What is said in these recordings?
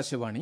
ആകാശവാണി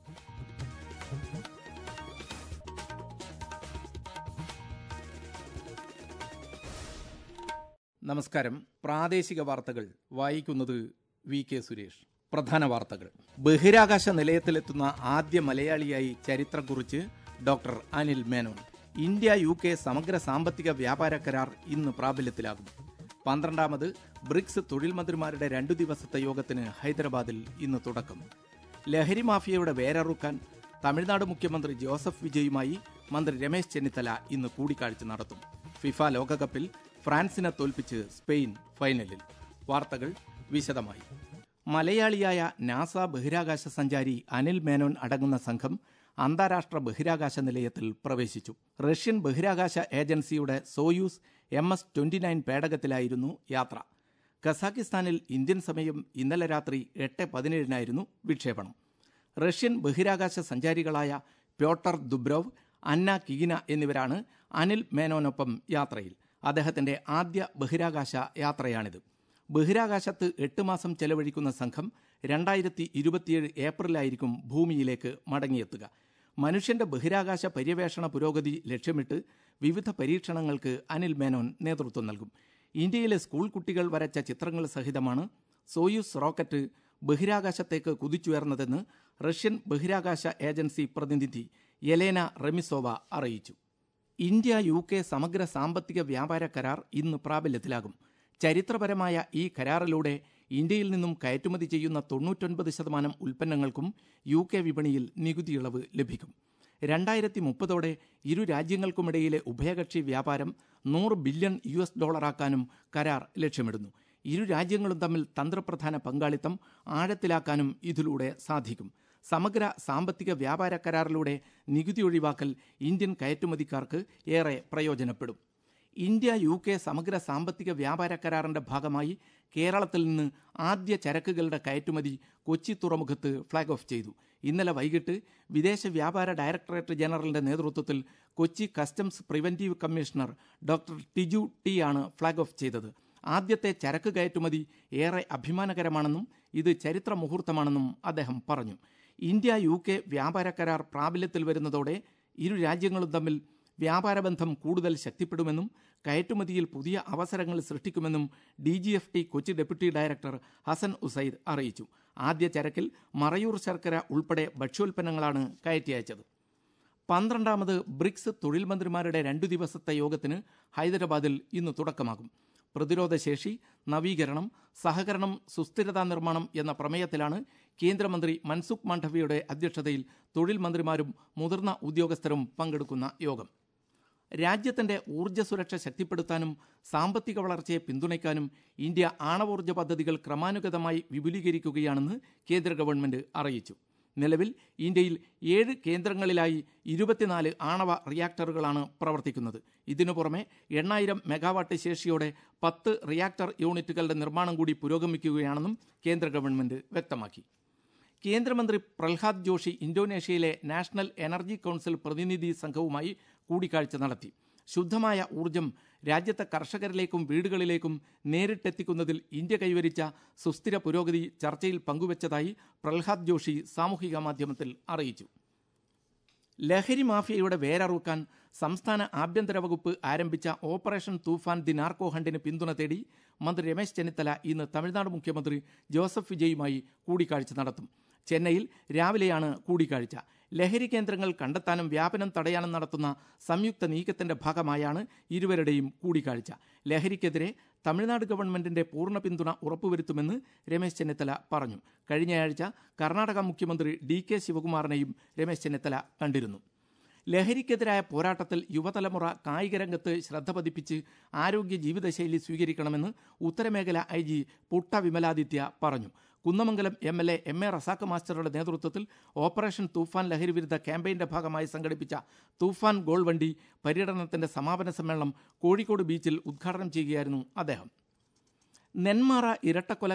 നമസ്കാരം പ്രാദേശിക വാർത്തകൾ വായിക്കുന്നത് വി കെ സുരേഷ് പ്രധാന വാർത്തകൾ ബഹിരാകാശ നിലയത്തിലെത്തുന്ന ആദ്യ മലയാളിയായി ചരിത്രം കുറിച്ച് doctor Anil Menon India U K സമഗ്ര സാമ്പത്തിക വ്യാപാര കരാർ ഇന്ന് പ്രാബല്യത്തിലാകും പന്ത്രണ്ടാമത് ബ്രിക്സ് തൊഴിൽ മന്ത്രിമാരുടെ രണ്ടു ദിവസത്തെ യോഗത്തിന് ഹൈദരാബാദിൽ ഇന്ന് തുടക്കം ലഹരി മാഫിയയുടെ വേരറുക്കാൻ തമിഴ്നാട് മുഖ്യമന്ത്രി ജോസഫ് വിജയുമായി മന്ത്രി രമേശ് ചെന്നിത്തല ഇന്ന് കൂടിക്കാഴ്ച നടത്തും ഫിഫ ലോകകപ്പിൽ ഫ്രാൻസിനെ തോൽപ്പിച്ച് സ്പെയിൻ ഫൈനലിൽ വാർത്തകൾ വിശദമായി മലയാളിയായ നാസ ബഹിരാകാശ സഞ്ചാരി അനിൽ മേനോൻ അടങ്ങുന്ന സംഘം അന്താരാഷ്ട്ര ബഹിരാകാശ നിലയത്തിൽ പ്രവേശിച്ചു റഷ്യൻ ബഹിരാകാശ ഏജൻസിയുടെ Soyuz M S twenty nine പേടകത്തിലായിരുന്നു യാത്ര കസാക്കിസ്ഥാനിൽ ഇന്ത്യൻ സമയം ഇന്നലെ രാത്രി എട്ട് പതിനേഴിനായിരുന്നു വിക്ഷേപണം റഷ്യൻ ബഹിരാകാശ സഞ്ചാരികളായ പ്യോട്ടർ ദുബ്രോവ് അന്ന കിഗിന എന്നിവരാണ് അനിൽ മേനോനൊപ്പം യാത്രയിൽ അദ്ദേഹത്തിന്റെ ആദ്യ ബഹിരാകാശ യാത്രയാണിത് ബഹിരാകാശത്ത് എട്ട് മാസം ചെലവഴിക്കുന്ന സംഘം രണ്ടായിരത്തി ഇരുപത്തിയേഴ് ഏപ്രിലായിരിക്കും ഭൂമിയിലേക്ക് മടങ്ങിയെത്തുക മനുഷ്യന്റെ ബഹിരാകാശ പര്യവേഷണ പുരോഗതി ലക്ഷ്യമിട്ട് വിവിധ പരീക്ഷണങ്ങൾക്ക് അനിൽ മേനോൻ നേതൃത്വം നൽകും ഇന്ത്യയിലെ സ്കൂൾ കുട്ടികൾ വരച്ച ചിത്രങ്ങൾ സഹിതമാണ് സോയൂസ് റോക്കറ്റ് ബഹിരാകാശത്തേക്ക് കുതിച്ചുയർന്നതെന്ന് റഷ്യൻ ബഹിരാകാശ ഏജൻസി പ്രതിനിധി യെലേന റെമിസോവ അറിയിച്ചു ഇന്ത്യ യു കെ സമഗ്ര സാമ്പത്തിക വ്യാപാര കരാർ ഇന്ന് പ്രാബല്യത്തിലാകും ചരിത്രപരമായ ഈ കരാറിലൂടെ ഇന്ത്യയിൽ നിന്നും കയറ്റുമതി ചെയ്യുന്ന തൊണ്ണൂറ്റൊൻപത് ശതമാനം ഉൽപ്പന്നങ്ങൾക്കും യു കെ വിപണിയിൽ നികുതി ഇളവ് ലഭിക്കും രണ്ടായിരത്തി മുപ്പതോടെ ഇരു രാജ്യങ്ങൾക്കുമിടയിലെ ഉഭയകക്ഷി വ്യാപാരം നൂറ് ബില്യൺ യു എസ് ഡോളറാക്കാനും കരാർ ലക്ഷ്യമിടുന്നു ഇരു രാജ്യങ്ങളും തമ്മിൽ തന്ത്രപ്രധാന പങ്കാളിത്തം ആഴത്തിലാക്കാനും ഇതിലൂടെ സാധിക്കും സമഗ്ര സാമ്പത്തിക വ്യാപാര കരാറിലൂടെ നികുതി ഒഴിവാക്കൽ ഇന്ത്യൻ കയറ്റുമതിക്കാർക്ക് ഏറെ പ്രയോജനപ്പെടും ഇന്ത്യ യു കെ സമഗ്ര സാമ്പത്തിക വ്യാപാര കരാറിന്റെ ഭാഗമായി കേരളത്തിൽ നിന്ന് ആദ്യ ചരക്കുകളുടെ കയറ്റുമതി കൊച്ചി തുറമുഖത്ത് ഫ്ളാഗ് ഓഫ് ചെയ്തു ഇന്നലെ വൈകിട്ട് വിദേശ വ്യാപാര ഡയറക്ടറേറ്റ് ജനറലിന്റെ നേതൃത്വത്തിൽ Kochi customs preventive commissioner doctor Tiju T ആണ് ഫ്ളാഗ് ഓഫ് ചെയ്തത് ആദ്യത്തെ ചരക്ക് കയറ്റുമതി ഏറെ അഭിമാനകരമാണെന്നും ഇത് ചരിത്ര മുഹൂർത്തമാണെന്നും അദ്ദേഹം പറഞ്ഞു ഇന്ത്യ യു കെ വ്യാപാര കരാർ പ്രാബല്യത്തിൽ വരുന്നതോടെ ഇരു രാജ്യങ്ങളും തമ്മിൽ വ്യാപാരബന്ധം കൂടുതൽ ശക്തിപ്പെടുമെന്നും കയറ്റുമതിയിൽ പുതിയ അവസരങ്ങൾ സൃഷ്ടിക്കുമെന്നും D G F T Kochi deputy director Hasan Usaid അറിയിച്ചു ആദ്യ ചരക്കിൽ മറയൂർ ശർക്കര ഉൾപ്പെടെ ഭക്ഷ്യോൽപ്പന്നങ്ങളാണ് കയറ്റി അയച്ചത് പന്ത്രണ്ടാമത് ബ്രിക്സ് തൊഴിൽ മന്ത്രിമാരുടെ രണ്ടു ദിവസത്തെ യോഗത്തിന് ഹൈദരാബാദിൽ ഇന്ന് തുടക്കമാകും പ്രതിരോധശേഷി നവീകരണം സഹകരണം സുസ്ഥിരതാ നിർമ്മാണം എന്ന പ്രമേയത്തിലാണ് കേന്ദ്രമന്ത്രി മൻസുഖ് മാണ്ഡവ്യയുടെ അധ്യക്ഷതയിൽ തൊഴിൽ മന്ത്രിമാരും മുതിർന്ന ഉദ്യോഗസ്ഥരും പങ്കെടുക്കുന്ന യോഗം രാജ്യത്തിന്റെ ഊർജ്ജ സുരക്ഷ ശക്തിപ്പെടുത്താനും സാമ്പത്തിക വളർച്ചയെ പിന്തുണയ്ക്കാനും ഇന്ത്യ ആണവോർജ്ജ പദ്ധതികൾ ക്രമാനുഗതമായി വിപുലീകരിക്കുകയാണെന്ന് കേന്ദ്ര ഗവൺമെന്റ് അറിയിച്ചു നിലവിൽ ഇന്ത്യയിൽ ഏഴ് കേന്ദ്രങ്ങളിലായി ഇരുപത്തിനാല് ആണവ റിയാക്ടറുകളാണ് പ്രവർത്തിക്കുന്നത് ഇതിനു പുറമെ എണ്ണായിരം മെഗാവാട്ട് ശേഷിയോടെ പത്ത് റിയാക്ടർ യൂണിറ്റുകളുടെ നിർമ്മാണം കൂടി പുരോഗമിക്കുകയാണെന്നും കേന്ദ്ര ഗവൺമെന്റ് വ്യക്തമാക്കി കേന്ദ്രമന്ത്രി പ്രഹ്ലാദ് ജോഷി ഇന്തോനേഷ്യയിലെ നാഷണൽ എനർജി കൌൺസിൽ പ്രതിനിധി സംഘവുമായി കൂടിക്കാഴ്ച നടത്തി ശുദ്ധമായ ഊർജം രാജ്യത്തെ കർഷകരിലേക്കും വീടുകളിലേക്കും നേരിട്ടെത്തിക്കുന്നതിൽ ഇന്ത്യ കൈവരിച്ച സുസ്ഥിര പുരോഗതി ചർച്ചയിൽ പങ്കുവച്ചതായി പ്രഹ്ലാദ് ജോഷി സാമൂഹിക മാധ്യമത്തിൽ അറിയിച്ചു ലഹരി മാഫിയയുടെ വേരറുക്കാൻ സംസ്ഥാന ആഭ്യന്തര വകുപ്പ് ആരംഭിച്ച ഓപ്പറേഷൻ തൂഫാൻ ദി നാർക്കോ ഹണ്ടിന് പിന്തുണ തേടി മന്ത്രി രമേശ് ചെന്നിത്തല ഇന്ന് തമിഴ്നാട് മുഖ്യമന്ത്രി ജോസഫ് വിജയുമായി കൂടിക്കാഴ്ച നടത്തും ചെന്നൈയിൽ രാവിലെയാണ് കൂടിക്കാഴ്ച ലഹരി കേന്ദ്രങ്ങൾ കണ്ടെത്താനും വ്യാപനം തടയാനും നടത്തുന്ന സംയുക്ത നീക്കത്തിന്റെ ഭാഗമായാണ് ഇരുവരുടെയും കൂടിക്കാഴ്ച ലഹരിക്കെതിരെ തമിഴ്നാട് ഗവൺമെന്റിന്റെ പൂർണ്ണ പിന്തുണ ഉറപ്പുവരുത്തുമെന്ന് രമേശ് ചെന്നിത്തല പറഞ്ഞു കഴിഞ്ഞയാഴ്ച കർണാടക മുഖ്യമന്ത്രി ഡി കെ ശിവകുമാറിനെയും രമേശ് ചെന്നിത്തല കണ്ടിരുന്നു ലഹരിക്കെതിരായ പോരാട്ടത്തിൽ യുവതലമുറ കായിക രംഗത്ത് ശ്രദ്ധ പതിപ്പിച്ച് ആരോഗ്യ ജീവിതശൈലി സ്വീകരിക്കണമെന്ന് ഉത്തരമേഖല ഐ ജി പുട്ട വിമലാദിത്യ പറഞ്ഞു Kunnamangalam M L A M A Razak മാസ്റ്ററുടെ നേതൃത്വത്തിൽ ഓപ്പറേഷൻ തൂഫാൻ ലഹരി വിരുദ്ധ ക്യാമ്പയിന്റെ ഭാഗമായി സംഘടിപ്പിച്ച തൂഫാൻ ഗോൾ വണ്ടി പര്യടനത്തിന്റെ സമാപന സമ്മേളനം കോഴിക്കോട് ബീച്ചിൽ ഉദ്ഘാടനം ചെയ്യുകയായിരുന്നു അദ്ദേഹം നെന്മാറ ഇരട്ടക്കൊലക്ക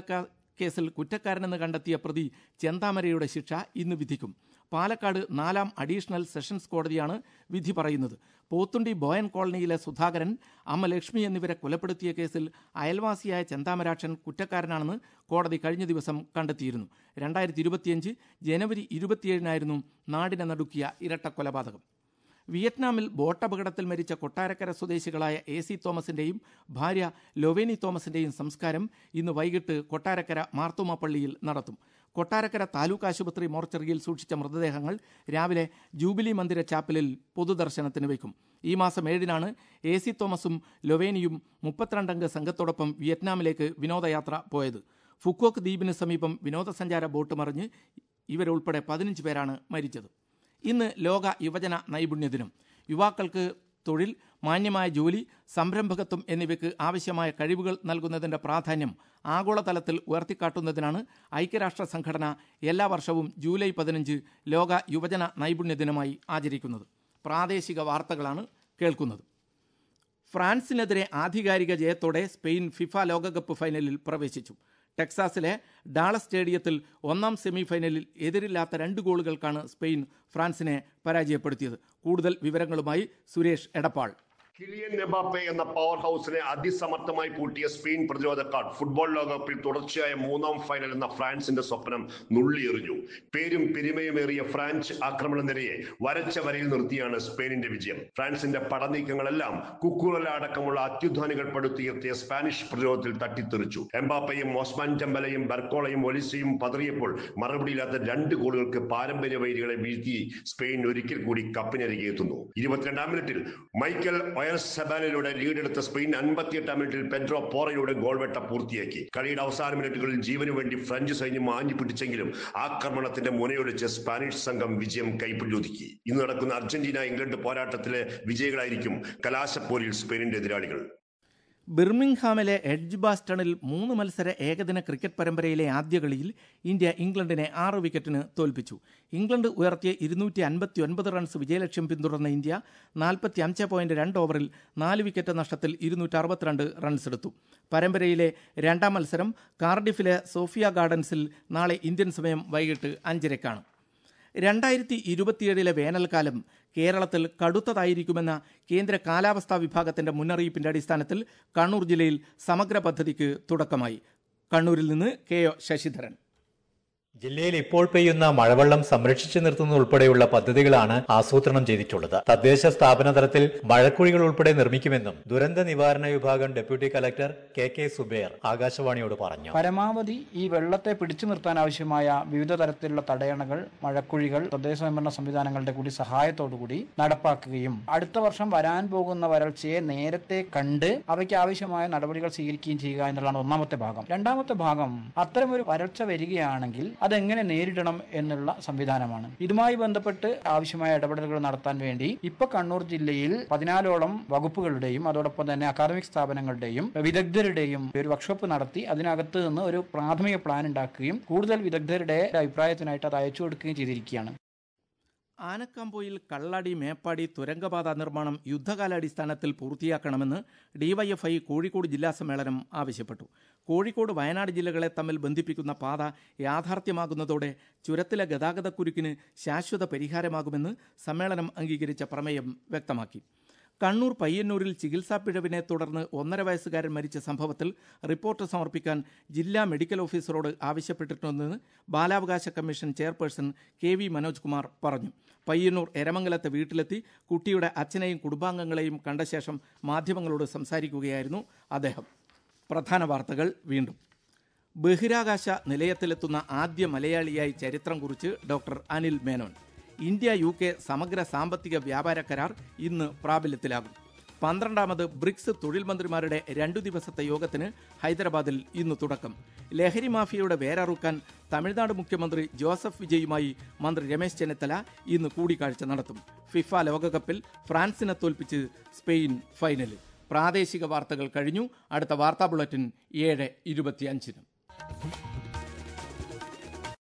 കേസിൽ കുറ്റക്കാരനെന്ന് കണ്ടെത്തിയ പ്രതി ചെന്താമരയുടെ ശിക്ഷ ഇന്ന് വിധിക്കും പാലക്കാട് നാലാം അഡീഷണൽ സെഷൻസ് കോടതിയാണ് വിധി പറയുന്നത് പോത്തുണ്ടി ബോയൻ കോളനിയിലെ സുധാകരൻ അമ്മ ലക്ഷ്മി എന്നിവരെ കൊലപ്പെടുത്തിയ കേസിൽ അയൽവാസിയായ ചെന്താമരാക്ഷൻ കുറ്റക്കാരനാണെന്ന് കോടതി കഴിഞ്ഞ ദിവസം കണ്ടെത്തിയിരുന്നു രണ്ടായിരത്തി ഇരുപത്തിയഞ്ച് ജനുവരി ഇരുപത്തിയേഴിനായിരുന്നു നാടിനെ നടുക്കിയ ഇരട്ട കൊലപാതകം വിയറ്റ്നാമിൽ ബോട്ടപകടത്തിൽ മരിച്ച കൊട്ടാരക്കര സ്വദേശികളായ എ സി തോമസിന്റെയും ഭാര്യ ലൊവേനി തോമസിന്റെയും സംസ്കാരം ഇന്ന് വൈകിട്ട് കൊട്ടാരക്കര മാർത്തോമ പള്ളിയിൽ നടത്തും കൊട്ടാരക്കര താലൂക്ക് ആശുപത്രി മോർച്ചറിയിൽ സൂക്ഷിച്ച മൃതദേഹങ്ങൾ രാവിലെ ജൂബിലി മന്ദിര ചാപ്പലിൽ പൊതുദർശനത്തിന് വയ്ക്കും ഈ മാസം ഏഴിനാണ് എ സി തോമസും ലൊവേനിയും മുപ്പത്തിരണ്ടംഗ സംഘത്തോടൊപ്പം വിയറ്റ്നാമിലേക്ക് വിനോദയാത്ര പോയത് ഫുക്കോക്ക് ദ്വീപിന് സമീപം വിനോദസഞ്ചാര ബോട്ട് മറിഞ്ഞ് ഇവരുൾപ്പെടെ പതിനഞ്ച് പേരാണ് മരിച്ചത് ഇന്ന് ലോക യുവജന നൈപുണ്യ ദിനം യുവാക്കൾക്ക് തൊഴിൽ മാന്യമായ ജോലി സംരംഭകത്വം എന്നിവയ്ക്ക് ആവശ്യമായ കഴിവുകൾ നൽകുന്നതിന്റെ പ്രാധാന്യം ആഗോളതലത്തിൽ ഉയർത്തിക്കാട്ടുന്നതിനാണ് ഐക്യരാഷ്ട്ര സംഘടന എല്ലാ വർഷവും ജൂലൈ പതിനഞ്ച് ലോക യുവജന നൈപുണ്യ ദിനമായി ആചരിക്കുന്നത് പ്രാദേശിക വാർത്തകളാണ് കേൾക്കുന്നത് ഫ്രാൻസിനെതിരെ ആധികാരിക ജയത്തോടെ സ്പെയിൻ ഫിഫ ലോകകപ്പ് ഫൈനലിൽ പ്രവേശിച്ചു ടെക്സാസിലെ ഡാളസ് സ്റ്റേഡിയത്തിൽ ഒന്നാം സെമി ഫൈനലിൽ എതിരില്ലാത്ത രണ്ട് ഗോളുകൾക്കാണ് സ്പെയിൻ ഫ്രാൻസിനെ പരാജയപ്പെടുത്തിയത് കൂടുതൽ വിവരങ്ങളുമായി സുരേഷ് എടപ്പാൾ കിലിയൻ എംബാപ്പെ എന്ന പവർ ഹൗസിനെ അതിസമർത്ഥമായി പൂട്ടിയ സ്പെയിൻ പ്രതിരോധക്കാർ ഫുട്ബോൾ ലോകകപ്പിൽ തുടർച്ചയായ മൂന്നാം ഫൈനൽ എന്ന ഫ്രാൻസിന്റെ സ്വപ്നം നുള്ളിയെറിഞ്ഞു പേരും പെരുമയുമേറിയ ഫ്രാൻസ് ആക്രമണ നിരയെ വരച്ച വരയിൽ നിർത്തിയാണ് സ്പെയിനിന്റെ വിജയം ഫ്രാൻസിന്റെ പടനീക്കങ്ങളെല്ലാം കുക്കുറല അടക്കമുള്ള അത്യുധാനികൾ പടുത്തുയർത്തിയ സ്പാനിഷ് പ്രതിരോധത്തിൽ തട്ടിത്തെറിച്ചു എംബാപ്പയും ഓസ്മാൻ ടെമ്പലയും ബർക്കോളയും ഒലിസയും പതറിയപ്പോൾ മറുപടിയില്ലാത്ത രണ്ട് ഗോളുകൾക്ക് പാരമ്പര്യ വൈരികളെ വീഴ്ത്തി സ്പെയിൻ ഒരിക്കൽ കൂടി കപ്പിനരികെ എത്തുന്നു ഇരുപത്തിരണ്ടാം മിനിറ്റിൽ മൈക്കൽ ഒയർസ് സെബാനിലൂടെ ലീഡെടുത്ത സ്പെയിൻ അൻപത്തിയെട്ടാം മിനിറ്റിൽ പെഡ്രോ പോറയിലൂടെ ഗോൾവെട്ട പൂർത്തിയാക്കി കളിയുടെ അവസാന മിനിറ്റുകളിൽ ജീവനു വേണ്ടി ഫ്രഞ്ച് സൈന്യം ആഞ്ഞു പിടിച്ചെങ്കിലും ആക്രമണത്തിന്റെ മുനയൊടിച്ച് സ്പാനിഷ് സംഘം വിജയം കൈപ്പിടിയൊതുക്കി ഇന്ന് നടക്കുന്ന അർജന്റീന ഇംഗ്ലണ്ട് പോരാട്ടത്തിലെ വിജയികളായിരിക്കും കലാശപ്പോരിൽ സ്പെയിനിന്റെ എതിരാളികൾ ബിർമിംഗ്ഹാമിലെ എഡ്ജ് ബാസ്റ്റണിൽ മൂന്ന് മത്സര ഏകദിന ക്രിക്കറ്റ് പരമ്പരയിലെ ആദ്യ കളിയിൽ ഇന്ത്യ ഇംഗ്ലണ്ടിനെ ആറ് വിക്കറ്റിന് തോൽപ്പിച്ചു ഇംഗ്ലണ്ട് ഉയർത്തിയ ഇരുന്നൂറ്റി അൻപത്തി ഒൻപത് റൺസ് വിജയലക്ഷ്യം പിന്തുടർന്ന ഇന്ത്യ നാൽപ്പത്തി അഞ്ച് പോയിന്റ് രണ്ട് ഓവറിൽ നാല് വിക്കറ്റ് നഷ്ടത്തിൽ ഇരുന്നൂറ്റി അറുപത്തിരണ്ട് റൺസ് എടുത്തു പരമ്പരയിലെ രണ്ടാം മത്സരം കാർഡിഫിലെ സോഫിയ ഗാർഡൻസിൽ നാളെ ഇന്ത്യൻ സമയം വൈകിട്ട് അഞ്ചരയ്ക്കാണ് രണ്ടായിരത്തി ഇരുപത്തിയേഴിലെ വേനൽക്കാലം കേരളത്തിൽ കടുത്തതായിരിക്കുമെന്ന കേന്ദ്ര കാലാവസ്ഥാ വിഭാഗത്തിന്റെ മുന്നറിയിപ്പിന്റെ അടിസ്ഥാനത്തിൽ കണ്ണൂർ ജില്ലയിൽ സമഗ്ര പദ്ധതിക്ക് തുടക്കമായി കണ്ണൂരിൽ നിന്ന് കെ ഒ ശശിധരൻ ജില്ലയിൽ ഇപ്പോൾ പെയ്യുന്ന മഴവെള്ളം സംരക്ഷിച്ചു നിർത്തുന്നത് ഉൾപ്പെടെയുള്ള പദ്ധതികളാണ് ആസൂത്രണം ചെയ്തിട്ടുള്ളത് തദ്ദേശ സ്ഥാപന തലത്തിൽ മഴക്കുഴികൾ ഉൾപ്പെടെ നിർമ്മിക്കുമെന്നും ദുരന്ത നിവാരണ വിഭാഗം deputy collector K K Subair ആകാശവാണിയോട് പറഞ്ഞു പരമാവധി ഈ വെള്ളത്തെ പിടിച്ചു നിർത്താൻ ആവശ്യമായ വിവിധ തരത്തിലുള്ള തടയണകൾ മഴക്കുഴികൾ തദ്ദേശ സ്വയംഭരണ സംവിധാനങ്ങളുടെ കൂടി സഹായത്തോടുകൂടി നടപ്പാക്കുകയും അടുത്ത വർഷം വരാൻ പോകുന്ന വരൾച്ചയെ നേരത്തെ കണ്ട് അവയ്ക്ക് ആവശ്യമായ നടപടികൾ സ്വീകരിക്കുകയും ചെയ്യുക എന്നുള്ളതാണ് ഒന്നാമത്തെ ഭാഗം രണ്ടാമത്തെ ഭാഗം അത്തരമൊരു വരൾച്ച വരികയാണെങ്കിൽ അതെങ്ങനെ നേരിടണം എന്നുള്ള സംവിധാനമാണ് ഇതുമായി ബന്ധപ്പെട്ട് ആവശ്യമായ ഇടപെടലുകൾ നടത്താൻ വേണ്ടി ഇപ്പൊ കണ്ണൂർ ജില്ലയിൽ പതിനാലോളം വകുപ്പുകളുടെയും അതോടൊപ്പം തന്നെ അക്കാദമിക് സ്ഥാപനങ്ങളുടെയും വിദഗ്ധരുടെയും ഒരു വർക്ക്ഷോപ്പ് നടത്തി അതിനകത്ത് നിന്ന് ഒരു പ്രാഥമിക പ്ലാൻ ഉണ്ടാക്കുകയും കൂടുതൽ വിദഗ്ധരുടെ അഭിപ്രായത്തിനായിട്ട് അത് അയച്ചു കൊടുക്കുകയും ചെയ്തിരിക്കുകയാണ് ആനക്കാമ്പോയിൽ കള്ളാടി മേപ്പാടി തുരങ്കപാത നിർമ്മാണം യുദ്ധകാലാടിസ്ഥാനത്തിൽ പൂർത്തിയാക്കണമെന്ന് ഡിവൈഎഫ്ഐ കോഴിക്കോട് ജില്ലാ സമ്മേളനം ആവശ്യപ്പെട്ടു കോഴിക്കോട് വയനാട് ജില്ലകളെ തമ്മിൽ ബന്ധിപ്പിക്കുന്ന പാത യാഥാർത്ഥ്യമാകുന്നതോടെ ചുരത്തിലെ ഗതാഗതക്കുരുക്കിന് ശാശ്വത പരിഹാരമാകുമെന്ന് സമ്മേളനം അംഗീകരിച്ച പ്രമേയം വ്യക്തമാക്കി കണ്ണൂർ പയ്യന്നൂരിൽ ചികിത്സാ പിഴവിനെ തുടർന്ന് ഒന്നര വയസ്സുകാരൻ മരിച്ച സംഭവത്തിൽ റിപ്പോർട്ട് സമർപ്പിക്കാൻ ജില്ലാ മെഡിക്കൽ ഓഫീസറോട് ആവശ്യപ്പെട്ടിട്ടുണ്ടെന്ന് ബാലാവകാശ commission chairperson K V Manoj Kumar പറഞ്ഞു പയ്യന്നൂർ എരമംഗലത്തെ വീട്ടിലെത്തി കുട്ടിയുടെ അച്ഛനെയും കുടുംബാംഗങ്ങളെയും കണ്ട ശേഷം മാധ്യമങ്ങളോട് സംസാരിക്കുകയായിരുന്നു അദ്ദേഹം പ്രധാന വാർത്തകൾ വീണ്ടും ബഹിരാകാശ നിലയത്തിലെത്തുന്ന ആദ്യ മലയാളിയായി ചരിത്രം കുറിച്ച് doctor Anil Menon India U K സമഗ്ര സാമ്പത്തിക വ്യാപാര കരാർ ഇന്ന് പ്രാബല്യത്തിലാകും പന്ത്രണ്ടാമത് ബ്രിക്സ് തൊഴിൽ മന്ത്രിമാരുടെ രണ്ടു ദിവസത്തെ യോഗത്തിന് ഹൈദരാബാദിൽ ഇന്ന് തുടക്കം ലഹരി മാഫിയയുടെ വേരറുക്കാൻ തമിഴ്നാട് മുഖ്യമന്ത്രി ജോസഫ് വിജയുമായി മന്ത്രി രമേശ് ചെന്നിത്തല ഇന്ന് കൂടിക്കാഴ്ച നടത്തും ഫിഫ ലോകകപ്പിൽ ഫ്രാൻസിനെ തോൽപ്പിച്ച് സ്പെയിൻ ഫൈനലിൽ പ്രാദേശിക വാർത്തകൾ കഴിഞ്ഞു അടുത്ത വാർത്താ ബുള്ളറ്റിൻ ഏഴ് ഇരുപത്തിയഞ്ചിനും